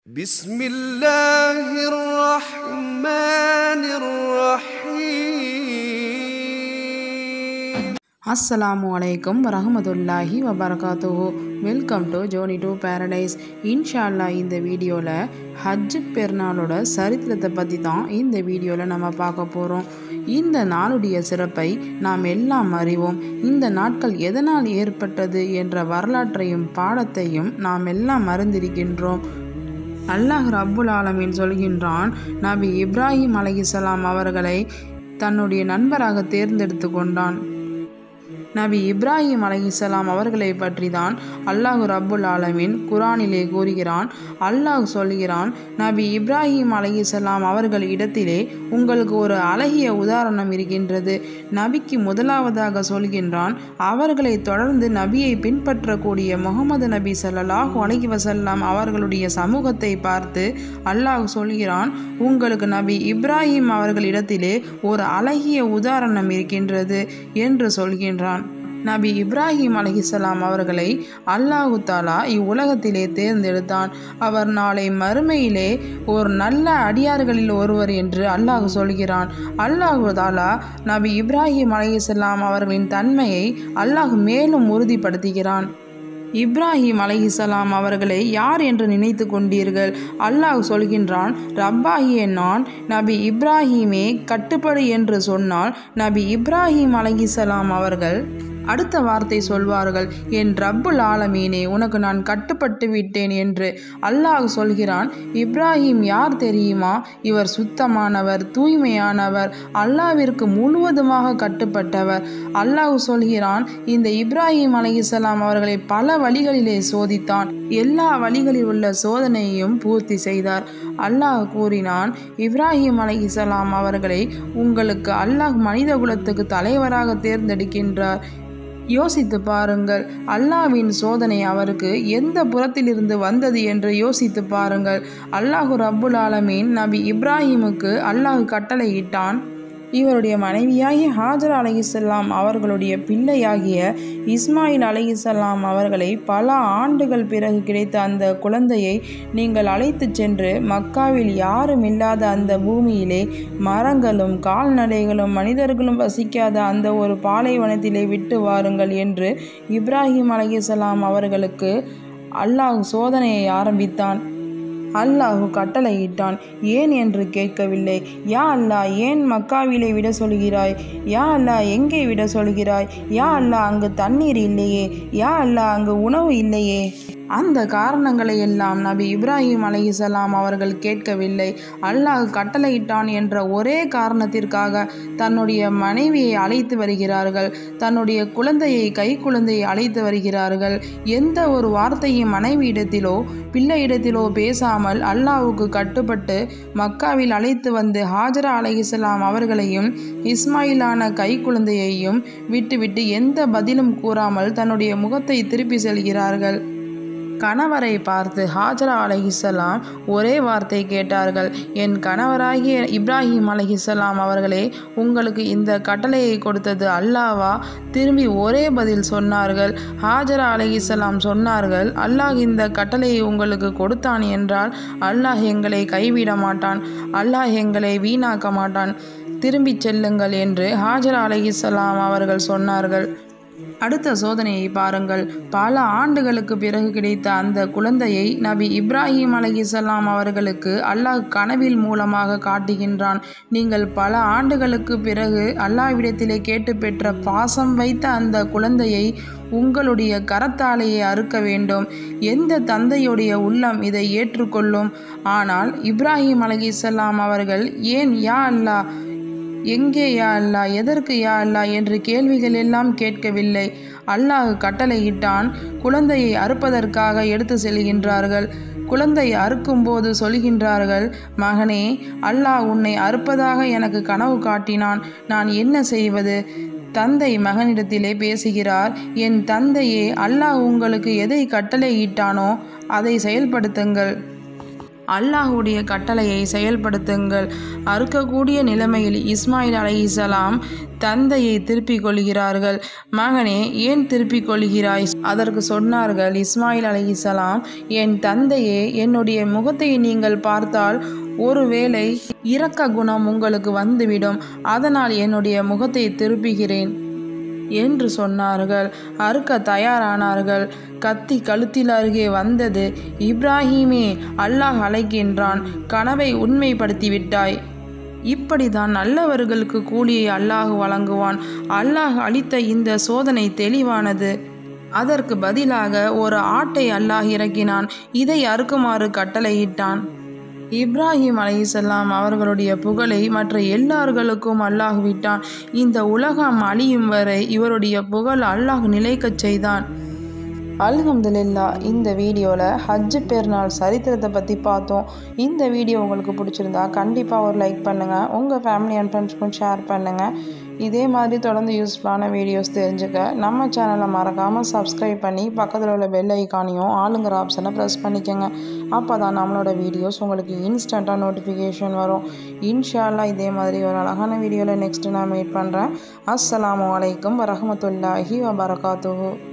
بسم الله الرحمن الرحيم அஸ்ஸலாமு அலைக்கும் வரஹமத்துல்லாஹி வபரகாத்துஹு welcome to journey to paradise இன்ஷா அல்லாஹ் இந்த வீடியோவில் ஹஜ் பெருநாளோட சரித்திரத்தை பற்றி தான் இந்த வீடியோவில் நம்ம பார்க்க போகிறோம் இந்த நாளுடைய சிறப்பை நாம் எல்லாம் அறிவோம் இந்த நாட்கள் எதனால் ஏற்பட்டது என்ற வரலாற்றையும் பாடத்தையும் நாம் எல்லாம் அறிந்திருக்கின்றோம் அல்லாஹ் ரப்புல் ஆலமீன் சொல்கின்றான் நபி இப்ராஹிம் அலைஹிஸ்ஸலாம் அவர்களை தன்னுடைய நண்பராக தேர்ந்தெடுத்து கொண்டான் நபி இப்ராஹிம் அலைஹிஸ்ஸலாம் அவர்களை பற்றி தான் அல்லாஹ் ரப்புல் ஆலமீன் குரானிலே கூறுகிறான் அல்லாஹ் சொல்கிறான் நபி இப்ராஹிம் அலைஹிஸ்ஸலாம் அவர்கள் இடத்திலே உங்களுக்கு ஒரு அழகிய உதாரணம் இருக்கின்றது நபிக்கு முதலாவதாக சொல்கின்றான் அவர்களை தொடர்ந்து நபியை பின்பற்றக்கூடிய முகமது நபி ஸல்லல்லாஹு அலைஹி வஸல்லம் அவர்களுடைய சமூகத்தை பார்த்து அல்லாஹ் சொல்கிறான் உங்களுக்கு நபி இப்ராஹிம் அவர்களிடத்திலே ஒரு அழகிய உதாரணம் இருக்கின்றது என்று சொல்கின்றான் நபி இப்ராஹிம் அலைஹிஸ்ஸலாம் அவர்களை அல்லாஹு தாலா இவ்வுலகத்திலே தேர்ந்தெடுத்தான் அவர் நாளை மறுமையிலே ஒரு நல்ல அடியார்களில் ஒருவர் என்று அல்லாஹ் சொல்கிறான் அல்லாஹு தாலா நபி இப்ராஹிம் அலைஹிஸ்ஸலாம் அவர்களின் தன்மையை அல்லாஹ் மேலும் உறுதிப்படுத்துகிறான் இப்ராஹிம் அலைஹிசலாம் அவர்களை யார் என்று நினைத்து கொண்டீர்கள் அல்லாஹ் சொல்கின்றான் ரப்பாகிய நான் நபி இப்ராஹிமே கட்டுப்படு என்று சொன்னால் நபி இப்ராஹிம் அலைஹிசலாம் அவர்கள் அடுத்த வார்த்தை சொல்வார்கள் என் ரப்புல் ஆலமீனே உனக்கு நான் கட்டுப்பட்டு விட்டேன் என்று அல்லாஹ் சொல்கிறான் இப்ராஹிம் யார் தெரியுமா இவர் சுத்தமானவர் தூய்மையானவர் அல்லாவிற்கு முழுவதுமாக கட்டுப்பட்டவர் அல்லாஹ் சொல்கிறான் இந்த இப்ராஹிம் அலைஹிஸ்ஸலாம் அவர்களை பல வழிகளிலே சோதித்தான் எல்லா வழிகளில் உள்ள சோதனையையும் பூர்த்தி செய்தார் அல்லாஹ் கூறினான் இப்ராஹிம் அலைஹிஸ்ஸலாம் அவர்களை உங்களுக்கு அல்லாஹ் மனித குலத்துக்கு தலைவராக தேர்ந்தெடுக்கின்றார் யோசித்து பாருங்கள் அல்லாவின் சோதனை அவருக்கு எந்த புறத்திலிருந்து வந்தது என்று யோசித்து பாருங்கள் அல்லாஹு ரப்புல் ஆலமீன் நபி இப்ராஹிமுக்கு அல்லாஹ் கட்டளையிட்டான் இவருடைய மனைவியாகிய ஹாஜர் அலைஹிஸ்ஸலாம் அவர்களுடைய பிள்ளையாகிய இஸ்மாயில் அலைஹிஸ்ஸலாம் அவர்களை பல ஆண்டுகள் பிறகு கிடைத்த அந்த குழந்தையை நீங்கள் அழைத்து சென்று மக்காவில் யாரும் இல்லாத அந்த பூமியிலே மரங்களும் கால்நடைகளும் மனிதர்களும் வசிக்காத அந்த ஒரு பாலைவனத்திலே விட்டு வாருங்கள் என்று இப்ராஹிம் அலைஹிஸ்ஸலாம் அவர்களுக்கு அல்லாஹ் சோதனையை ஆரம்பித்தான் அல்லாஹு கட்டளையிட்டான் ஏன் என்று கேட்கவில்லை யா அல்லாஹ் ஏன் மக்காவிலே விட சொல்கிறாய் யா அல்லாஹ் எங்கே விட சொல்கிறாய் யா அல்லாஹ் அங்கு தண்ணீர் இல்லையே யா அல்லாஹ் அங்கு உணவு இல்லையே அந்த காரணங்களை எல்லாம் நபி இப்ராஹிம் அலைஹிசலாம் அவர்கள் கேட்கவில்லை அல்லாஹ் கட்டளையிட்டான் என்ற ஒரே காரணத்திற்காக தன்னுடைய மனைவியை அழைத்து வருகிறார்கள் தன்னுடைய குழந்தையை கை குழந்தையை அழைத்து வருகிறார்கள் எந்த ஒரு வார்த்தையும் மனைவியிடத்திலோ பிள்ளையிடத்திலோ பேசாமல் அல்லாஹுக்கு கட்டுப்பட்டு மக்காவில் அழைத்து வந்து ஹாஜரா அலைஹிஸ்லாம் அவர்களையும் இஸ்மாயிலான கை குழந்தையையும் விட்டுவிட்டு எந்த பதிலும் கூறாமல் தன்னுடைய முகத்தை திருப்பி செல்கிறார்கள் கணவரை பார்த்து ஹாஜரா அலஹிசலாம் ஒரே வார்த்தை கேட்டார்கள் என் கணவராகிய இப்ராஹிம் அலஹிசலாம் அவர்களே உங்களுக்கு இந்த கட்டளையை கொடுத்தது அல்லாவா திரும்பி ஒரே பதில் சொன்னார்கள் ஹாஜரா அலஹிசலாம் சொன்னார்கள் அல்லாஹ் இந்த கட்டளையை உங்களுக்கு கொடுத்தான் என்றால் அல்லாஹ் எங்களை கைவிட மாட்டான் அல்லாஹ் எங்களை வீணாக்க மாட்டான் திரும்பிச் செல்லுங்கள் என்று ஹாஜரா அலஹிசலாம் அவர்கள் சொன்னார்கள் அடுத்த சோதனையை பாருங்கள் பல ஆண்டுகளுக்கு பிறகு கிடைத்த அந்த குழந்தையை நபி இப்ராஹிம் அலைஹிசலாம் அவர்களுக்கு அல்லாஹ் கனவில் மூலமாக காட்டுகின்றான் நீங்கள் பல ஆண்டுகளுக்கு பிறகு அல்லாவிடத்திலே கேட்டு பெற்ற பாசம் வைத்த அந்த குழந்தையை உங்களுடைய கரத்தாலேயே அறுக்க வேண்டும் எந்த தந்தையுடைய உள்ளம் இதை ஏற்றுக்கொள்ளும் ஆனால் இப்ராஹிம் அலைஹிசலாம் அவர்கள் ஏன் யா அல்லாஹ் எங்கே யா அல்லா எதற்கு யா அல்லா என்று கேள்விகள் எல்லாம் கேட்கவில்லை அல்லாஹ் கட்டளையிட்டான் குழந்தையை அறுப்பதற்காக எடுத்து செல்கின்றார்கள் குழந்தை அறுக்கும்போது சொல்கின்றார்கள் மகனே அல்லாஹ் உன்னை அறுப்பதாக எனக்கு கனவு காட்டினான் நான் என்ன செய்வது தந்தை மகனிடத்திலே பேசுகிறார் என் தந்தையே அல்லாஹ் உங்களுக்கு எதை கட்டளையிட்டானோ அதை செயல்படுத்துங்கள் அல்லாஹுடைய கட்டளையை செயல்படுத்துங்கள் அறுக்கக்கூடிய நிலைமையில் இஸ்மாயில் அலைஹிசலாம் தந்தையை திருப்பிக் கொள்கிறார்கள் மகனே ஏன் திருப்பிக் கொள்கிறாய் அதற்கு சொன்னார்கள் இஸ்மாயில் அலைஹிசலாம் என் தந்தையே என்னுடைய முகத்தை நீங்கள் பார்த்தால் ஒருவேளை இரக்க குணம் உங்களுக்கு வந்துவிடும் அதனால் என்னுடைய முகத்தை திருப்புகிறேன் என்று சொன்னார்கள் அறுக்க தயாரானார்கள் கத்தி கழுத்தில் அருகே வந்தது இப்ராஹீமே அல்லாஹ் அழைக்கின்றான் கனவை உண்மைப்படுத்தி விட்டாய் இப்படிதான் நல்லவர்களுக்கு கூலியை அல்லாஹ் வழங்குவான் அல்லாஹ் அளித்த இந்த சோதனை தெளிவானது அதற்கு பதிலாக ஒரு ஆட்டை அல்லாஹ் இறக்கினான் இதை அறுக்குமாறு கட்டளையிட்டான் இப்ராஹிம் அலைஹிசல்லாம் அவர்களுடைய புகழை மற்ற எல்லார்களுக்கும் அல்லாஹ் விட்டான் இந்த உலகம் அழியும் வரை இவருடைய புகழ் அல்லாஹ் நிலைக்கச் செய்தான் அல்ஹம்துலில்லா இந்த வீடியோவில் ஹஜ்ஜு பெருநாள் சரித்திரத்தை பற்றி பார்த்தோம் இந்த வீடியோ உங்களுக்கு பிடிச்சிருந்தா கண்டிப்பாக ஒரு லைக் பண்ணுங்கள் உங்கள் ஃபேமிலி அண்ட் ஃப்ரெண்ட்ஸ்க்கும் ஷேர் பண்ணுங்கள் இதே மாதிரி தொடர்ந்து யூஸ்ஃபுல்லான வீடியோஸ் தெரிஞ்சுக்க நம்ம சேனலை மறக்காமல் சப்ஸ்கிரைப் பண்ணி பக்கத்தில் உள்ள பெல் ஐக்கானையும் ஆளுங்கிற ஆப்ஷனை ப்ரெஸ் பண்ணிக்கோங்க அப்போ தான் நம்மளோட வீடியோஸ் உங்களுக்கு இன்ஸ்டண்ட்டாக நோட்டிஃபிகேஷன் வரும் இன்ஷால்லா இதே மாதிரி ஒரு அழகான வீடியோவில் நெக்ஸ்ட்டு நான் மீட் பண்ணுறேன் அஸ்ஸலாமு அலைக்கும் வரஹமத்துல்லாஹி வபரகாத்துஹு